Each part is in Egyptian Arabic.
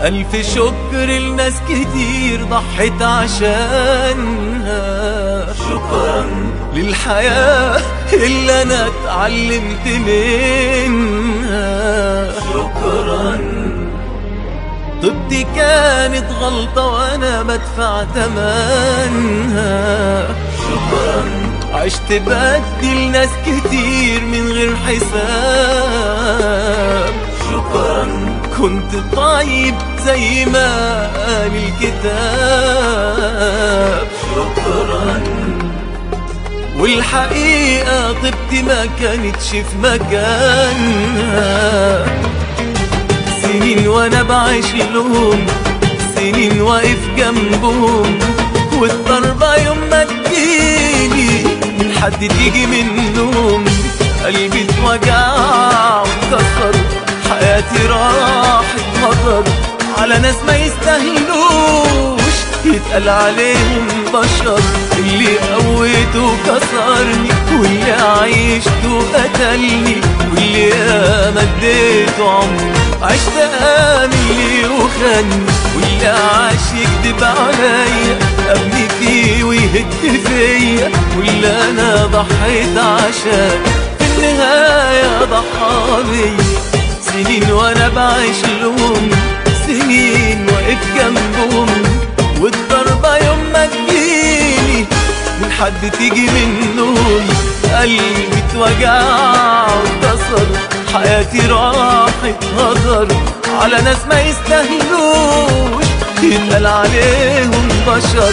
ألف شكر لناس كتير ضحت عشانها شكرا للحياة اللي أنا اتعلمت منها شكرا طبتي كانت غلطة وأنا بدفع تمنها شكرا عشت بدي ناس كتير من غير حساب شكرا كنت طيب زي ما قال الكتاب شكرا والحقيقة طبتي ما كانتش في مكانها سنين وانا بعيش لهم سنين واقف جنبهم والضربة يوم ما تجيلي من حد تيجي منهم قلبي اتوجع واتكسر حياتي راحت مطر على ناس ما يستاهلوش يتقال عليهم بشر اللي قويته كسرني واللي عيشته قتلني واللي ياما اديته عمري عشت املي وخاني واللي عاش يكدب عليا ابني فيه ويهد فيا واللي انا ضحيت عشان في النهايه ضحى بيا سنين وانا بعيش لهم سنين واقف جنبهم والضربة يوم ما تجيني من حد تيجي منهم قلبي اتوجع واتكسر حياتي راحت هدر على ناس ما يستاهلوش يتقال عليهم بشر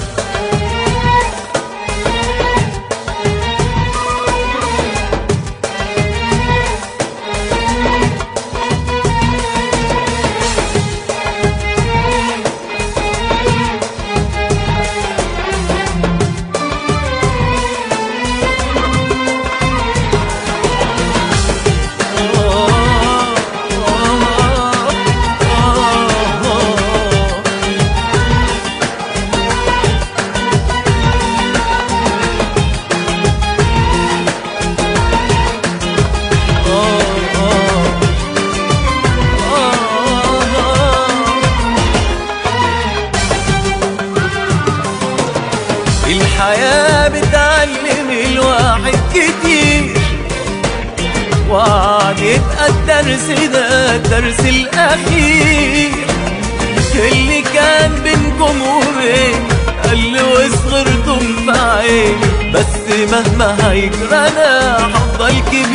الحياة بتعلم الواحد كتير وقعد يبقى الدرس ده الدرس الأخير اللي كان بينكم وبين قل وصغرتم في عيني بس مهما هيجرى أنا هفضل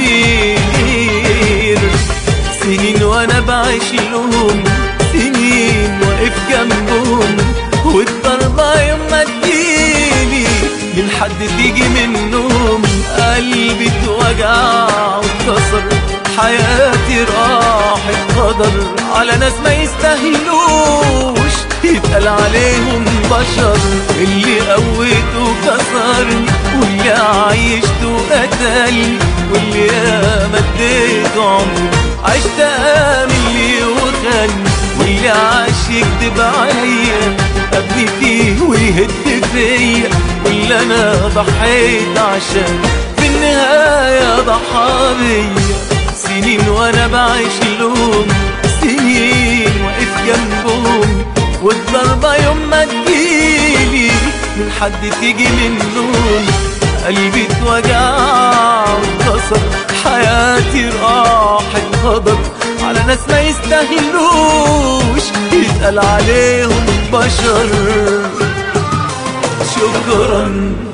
كبير سنين وأنا بعيش لهم سنين واقف جنبهم والضربة يوم ما تجيلي من حد تيجي منهم قلبي اتوجع واتكسر حياتي راحت قدر على ناس ما يستاهلوش يتقال عليهم بشر اللي قويته كسرني واللي عيشته قتلني واللي ياما اديته عمري عشت املي وخاني واللي عاش يكدب عليا ابني فيه ويهد فيا واللي انا ضحيت عشان في النهاية ضحى بيا سنين وانا بعيش لهم سنين واقف جنبهم والضربة يوم ما تجيلي من حد تيجي منهم قلبي اتوجع واتكسر حياتي راحت هدر على ناس ما يستاهلوش يتقال عليهم بشر شكرا